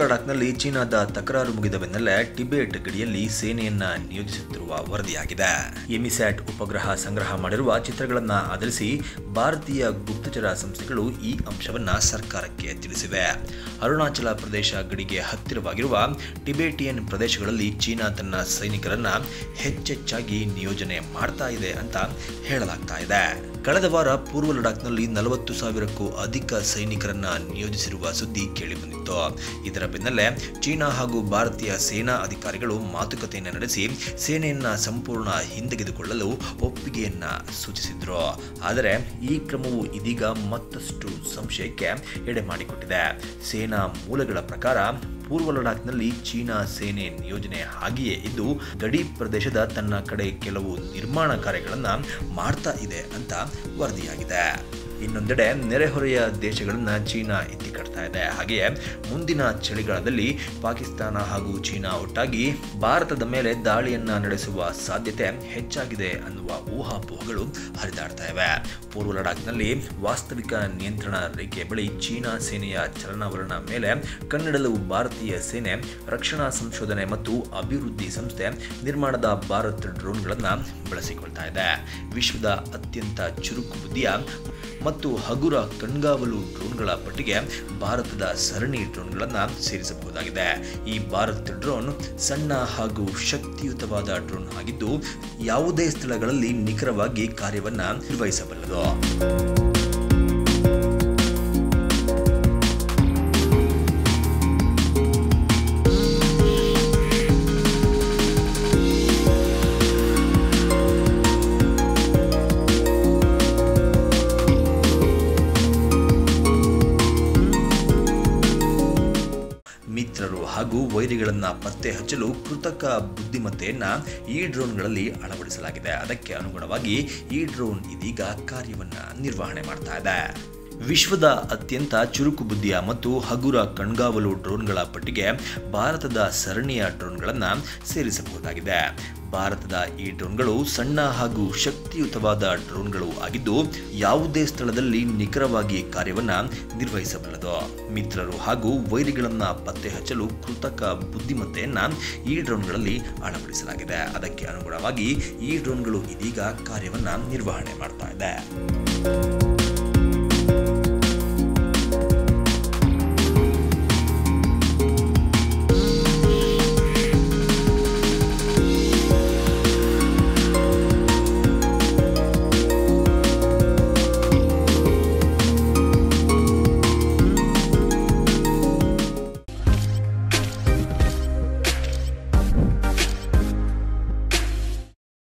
ಲಡಾಖ್ನಲ್ಲಿ ಚೀನಾದ ತಕರಾರು ಮುಗಿದ ಬೆನ್ನಲ್ಲೇ ಟಿಬೆಟ್ ಗಡಿಯಲ್ಲಿ ಸೇನೆಯನ್ನ ನಿಯೋಜಿಸುತ್ತಿರುವ ವರದಿಯಾಗಿದೆ ಎಮಿಸ್ಯಾಟ್ ಉಪಗ್ರಹ ಸಂಗ್ರಹ ಮಾಡಿರುವ ಚಿತ್ರಗಳನ್ನು ಆಧರಿಸಿ ಭಾರತೀಯ ಗುಪ್ತಚರ ಸಂಸ್ಥೆಗಳು ಈ ಅಂಶವನ್ನ ಸರ್ಕಾರಕ್ಕೆ ತಿಳಿಸಿವೆ ಅರುಣಾಚಲ ಪ್ರದೇಶ ಗಡಿಗೆ ಹತ್ತಿರವಾಗಿರುವ ಟಿಬೆಟಿಯನ್ ಪ್ರದೇಶಗಳಲ್ಲಿ ಚೀನಾ ತನ್ನ ಸೈನಿಕರನ್ನ ಹೆಚ್ಚೆಚ್ಚಾಗಿ ನಿಯೋಜನೆ ಮಾಡ್ತಾ ಇದೆ ಅಂತ ಹೇಳಲಾಗ್ತಾ ಇದೆ ಕಳೆದ ವಾರ ಪೂರ್ವ ಲಡಾಖ್ನಲ್ಲಿ ನಲವತ್ತು ಸಾವಿರಕ್ಕೂ ಅಧಿಕ ಸೈನಿಕರನ್ನ ನಿಯೋಜಿಸಿರುವ ಸುದ್ದಿ ಕೇಳಿಬಂದಿತ್ತು ಇದರ ಬೆನ್ನಲ್ಲೇ ಚೀನಾ ಹಾಗೂ ಭಾರತೀಯ ಸೇನಾ ಅಧಿಕಾರಿಗಳು ಮಾತುಕತೆಯನ್ನು ನಡೆಸಿ ಸೇನೆಯನ್ನ ಸಂಪೂರ್ಣ ಹಿಂತೆಗೆದುಕೊಳ್ಳಲು ಒಪ್ಪಿಗೆಯನ್ನ ಸೂಚಿಸಿದ್ರು ಆದರೆ ಈ ಕ್ರಮವು ಇದೀಗ ಮತ್ತಷ್ಟು ಸಂಶಯಕ್ಕೆ ಎಡೆ ಮಾಡಿಕೊಟ್ಟಿದೆ ಸೇನಾ ಮೂಲಗಳ ಪ್ರಕಾರ ಪೂರ್ವ ಲಡಾಖ್ನಲ್ಲಿ ಚೀನಾ ಸೇನೆ ನಿಯೋಜನೆ ಹಾಗೆಯೇ ಇದ್ದು ಗಡಿ ಪ್ರದೇಶದ ತನ್ನ ಕಡೆ ಕೆಲವು ನಿರ್ಮಾಣ ಕಾರ್ಯಗಳನ್ನು ಮಾಡ್ತಾ ಇದೆ ಅಂತ ವರದಿಯಾಗಿದೆ ಇನ್ನೊಂದೆಡೆ ನೆರೆಹೊರೆಯ ದೇಶಗಳನ್ನ ಚೀನಾ ಎತ್ತಿ ಕಟ್ತಾ ಇದೆ ಹಾಗೆಯೇ ಮುಂದಿನ ಚಳಿಗಾಲದಲ್ಲಿ ಪಾಕಿಸ್ತಾನ ಹಾಗೂ ಚೀನಾ ಒಟ್ಟಾಗಿ ಭಾರತದ ಮೇಲೆ ದಾಳಿಯನ್ನ ನಡೆಸುವ ಸಾಧ್ಯತೆ ಹೆಚ್ಚಾಗಿದೆ ಅನ್ನುವ ಊಹಾಪೋಹಗಳು ಹರಿದಾಡ್ತಾ ಇವೆ ಪೂರ್ವ ಲಡಾಖ್ನಲ್ಲಿ ವಾಸ್ತವಿಕ ನಿಯಂತ್ರಣ ರೇಖೆ ಬಳಿ ಚೀನಾ ಸೇನೆಯ ಚಲನವಲನ ಮೇಲೆ ಕಣ್ಣಿಡಲು ಭಾರತೀಯ ಸೇನೆ ರಕ್ಷಣಾ ಸಂಶೋಧನೆ ಮತ್ತು ಅಭಿವೃದ್ಧಿ ಸಂಸ್ಥೆ ನಿರ್ಮಾಣದ ಭಾರತ್ ಡ್ರೋನ್ಗಳನ್ನು ಬಳಸಿಕೊಳ್ತಾ ಇದೆ ವಿಶ್ವದ ಅತ್ಯಂತ ಚುರುಕು ಬುದ್ಧಿಯ ಮತ್ತು ಹಗುರ ಕಣ್ಗಾವಲು ಡ್ರೋನ್ಗಳ ಪಟ್ಟಿಗೆ ಭಾರತದ ಸರಣಿ ಡ್ರೋನ್ಗಳನ್ನು ಸೇರಿಸಬಹುದಾಗಿದೆ ಈ ಭಾರತ್ ಡ್ರೋನ್ ಸಣ್ಣ ಹಾಗೂ ಶಕ್ತಿಯುತವಾದ ಡ್ರೋನ್ ಆಗಿದ್ದು ಯಾವುದೇ ಸ್ಥಳಗಳಲ್ಲಿ ನಿಖರವಾಗಿ ಕಾರ್ಯವನ್ನ ನಿರ್ವಹಿಸಬಲ್ಲದು ಮಿತ್ರರು ಹಾಗೂ ವೈರಿಗಳನ್ನ ಪತ್ತೆ ಹಚ್ಚಲು ಕೃತಕ ಬುದ್ಧಿಮತ್ತೆಯನ್ನ ಈ ಡ್ರೋನ್ಗಳಲ್ಲಿ ಅಳವಡಿಸಲಾಗಿದೆ ಅದಕ್ಕೆ ಅನುಗುಣವಾಗಿ ಈ ಡ್ರೋನ್ ಇದೀಗ ಕಾರ್ಯವನ್ನ ನಿರ್ವಹಣೆ ಮಾಡ್ತಾ ಇದೆ ವಿಶ್ವದ ಅತ್ಯಂತ ಚುರುಕು ಬುದ್ಧಿಯ ಮತ್ತು ಹಗುರ ಕಣ್ಗಾವಲು ಡ್ರೋನ್ಗಳ ಪಟ್ಟಿಗೆ ಭಾರತದ ಸರಣಿಯ ಡ್ರೋನ್ಗಳನ್ನು ಸೇರಿಸಬಹುದಾಗಿದೆ ಭಾರತದ ಈ ಡ್ರೋನ್ಗಳು ಸಣ್ಣ ಹಾಗೂ ಶಕ್ತಿಯುತವಾದ ಡ್ರೋನ್ಗಳು ಆಗಿದ್ದು ಯಾವುದೇ ಸ್ಥಳದಲ್ಲಿ ನಿಖರವಾಗಿ ಕಾರ್ಯವನ್ನ ನಿರ್ವಹಿಸಬಲ್ಲದು ಮಿತ್ರರು ಹಾಗೂ ವೈರಿಗಳನ್ನ ಪತ್ತೆ ಹಚ್ಚಲು ಕೃತಕ ಬುದ್ಧಿಮತ್ತೆಯನ್ನ ಈ ಡ್ರೋನ್ಗಳಲ್ಲಿ ಅಳವಡಿಸಲಾಗಿದೆ ಅದಕ್ಕೆ ಅನುಗುಣವಾಗಿ ಈ ಡ್ರೋನ್ಗಳು ಇದೀಗ ಕಾರ್ಯವನ್ನ ನಿರ್ವಹಣೆ ಮಾಡ್ತಾ ಇದೆ